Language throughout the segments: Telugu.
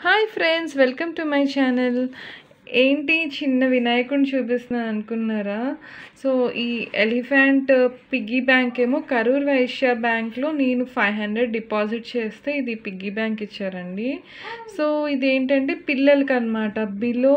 hi friends welcome to my channel ఏంటి చిన్న వినాయకుడిని చూపిస్తున్నాను అనుకున్నారా సో ఈ ఎలిఫెంట్ పిగ్గీ బ్యాంక్ ఏమో కరూర్ వైశ్య బ్యాంక్లో నేను ఫైవ్ హండ్రెడ్ డిపాజిట్ చేస్తే ఇది పిగ్గీ బ్యాంక్ ఇచ్చారండి సో ఇది ఏంటంటే పిల్లలకి అనమాట బిలో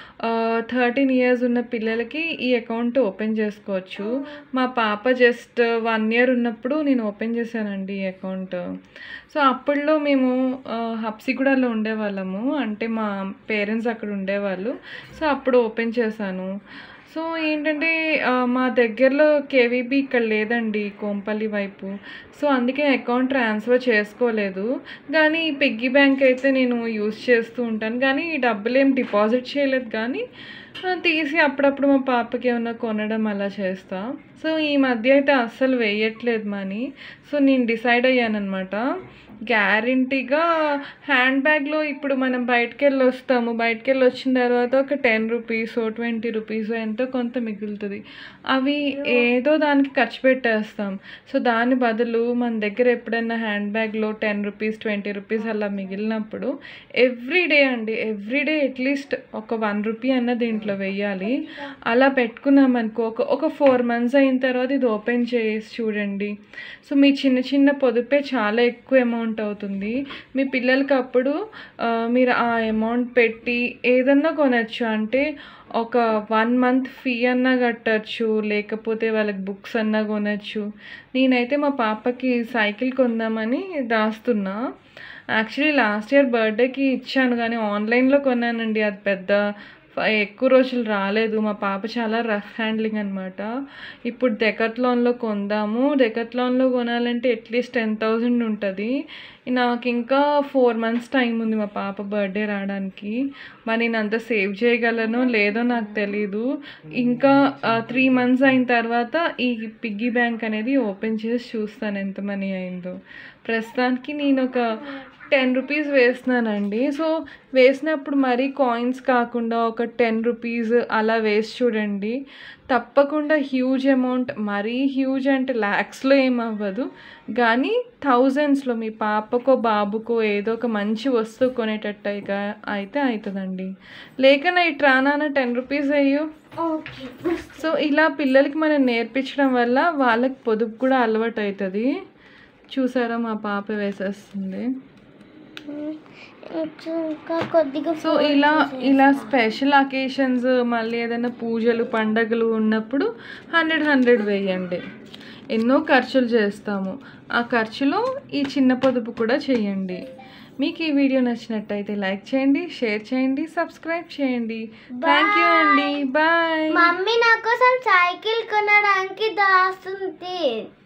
థర్టీన్ ఇయర్స్ ఉన్న పిల్లలకి ఈ అకౌంట్ ఓపెన్ చేసుకోవచ్చు మా పాప జస్ట్ వన్ ఇయర్ ఉన్నప్పుడు నేను ఓపెన్ చేశానండి ఈ అకౌంట్ సో అప్పట్లో మేము ఆ, హబ్సిగూడలో ఉండేవాళ్ళము అంటే మా పేరెంట్స్ అక్కడ ఉండేవాళ్ళు సో అప్పుడు ఓపెన్ చేశాను సో ఏంటంటే ఆ, మా దగ్గరలో కేవీబీ ఇక్కడ లేదండి కోంపల్లి వైపు సో అందుకే అకౌంట్ ట్రాన్స్ఫర్ చేసుకోలేదు కానీ ఈ పిగ్గీ బ్యాంక్ అయితే నేను యూస్ చేస్తూ ఉంటాను కానీ ఈ డబ్బులు ఏం డిపాజిట్ చేయలేదు కానీ ఆ, తీసి అప్పుడప్పుడు మా పాపకి ఏమన్నా కొనడం అలా చేస్తా సో ఈ మధ్య అయితే అస్సలు వేయట్లేదు మనీ సో నేను డిసైడ్ అయ్యాను అనమాట గ్యారంటీగా హ్యాండ్ బ్యాగ్లో ఇప్పుడు మనం బయటకు వెళ్ళి వస్తాము బయటకు వెళ్ళి వచ్చిన తర్వాత ఒక టెన్ రూపీస్ ట్వంటీ రూపీస్ ఎంతో కొంత మిగులుతుంది అవి ఏదో దానికి ఖర్చు పెట్టేస్తాం సో దాని బదులు మన దగ్గర ఎప్పుడైనా హ్యాండ్ బ్యాగ్లో టెన్ రూపీస్ ట్వంటీ రూపీస్ అలా మిగిలినప్పుడు ఎవ్రీ డే అండి ఎవ్రీ డే అట్లీస్ట్ ఒక వన్ రూపీ అన్న దీంట్లో వెయ్యాలి అలా పెట్టుకున్నాం అనుకో ఒక ఒక ఫోర్ మంత్స్ అయిన తర్వాత ఇది ఓపెన్ చేసి చూడండి సో మీ చిన్న చిన్న పొదుపే చాలా ఎక్కువ అమౌంట్ అవుతుంది మీ పిల్లలకి అప్పుడు ఆ, మీరు ఆ అమౌంట్ పెట్టి ఏదన్నా కొనచ్చు అంటే ఒక వన్ మంత్ ఫీ అన్నా కట్టచ్చు లేకపోతే వాళ్ళకి బుక్స్ అన్నా కొనచ్చు నేనైతే మా పాపకి సైకిల్ కొందామని దాస్తున్నా యాక్చువల్లీ లాస్ట్ ఇయర్ బర్త్డేకి ఇచ్చాను కానీ ఆన్లైన్లో కొన్నానండి అది పెద్ద ఫ- ఎక్కువ రోజులు రాలేదు మా పాప చాలా రఫ్ హ్యాండ్లింగ్ అనమాట ఇప్పుడు డెకత్లాన్లో కొందాము డెకత్లాన్లో కొనాలంటే అట్లీస్ట్ టెన్ థౌజండ్ ఉంటుంది నాకు ఇంకా ఫోర్ మంత్స్ టైం ఉంది మా పాప బర్త్డే రావడానికి మరి నేను అంత సేవ్ చేయగలనో లేదో నాకు తెలీదు ఇంకా త్రీ మంత్స్ అయిన తర్వాత ఈ పిగ్గీ బ్యాంక్ అనేది ఓపెన్ చేసి చూస్తాను ఎంత మనీ అయిందో ప్రస్తుతానికి నేను ఒక టెన్ రూపీస్ వేస్తున్నానండి సో వేసినప్పుడు మరీ కాయిన్స్ కాకుండా ఒక టెన్ రూపీస్ అలా వేసి చూడండి తప్పకుండా హ్యూజ్ అమౌంట్ మరీ హ్యూజ్ అంటే ల్యాక్స్లో ఏం అవ్వదు కానీ థౌజండ్స్లో మీ పాపకో బాబుకో ఏదో ఒక మంచి వస్తువు కొనేటట్టు అయిగా- అయితే అవుతుందండి లేక నా ఈ ట్రానా టెన్ రూపీస్ అయ్యో ఓకే సో ఇలా పిల్లలకి మనం నేర్పించడం వల్ల వాళ్ళకి పొదుపు కూడా అలవాటు అవుతుంది చూసారా మా పాప వేసేస్తుంది ఇంకా కొద్దిగా సో ఇలా ఇలా స్పెషల్ అకేషన్స్ మళ్ళీ ఏదైనా పూజలు పండగలు ఉన్నప్పుడు హండ్రెడ్ హండ్రెడ్ వేయండి ఎన్నో ఖర్చులు చేస్తాము ఆ ఖర్చులో ఈ చిన్న పొదుపు కూడా చేయండి మీకు ఈ వీడియో నచ్చినట్టయితే లైక్ చేయండి షేర్ చేయండి సబ్స్క్రైబ్ చేయండి థ్యాంక్ యూ అండి బాయ్ మమ్మీ నా కోసం సైకిల్ కొనడానికి దాస్తుంది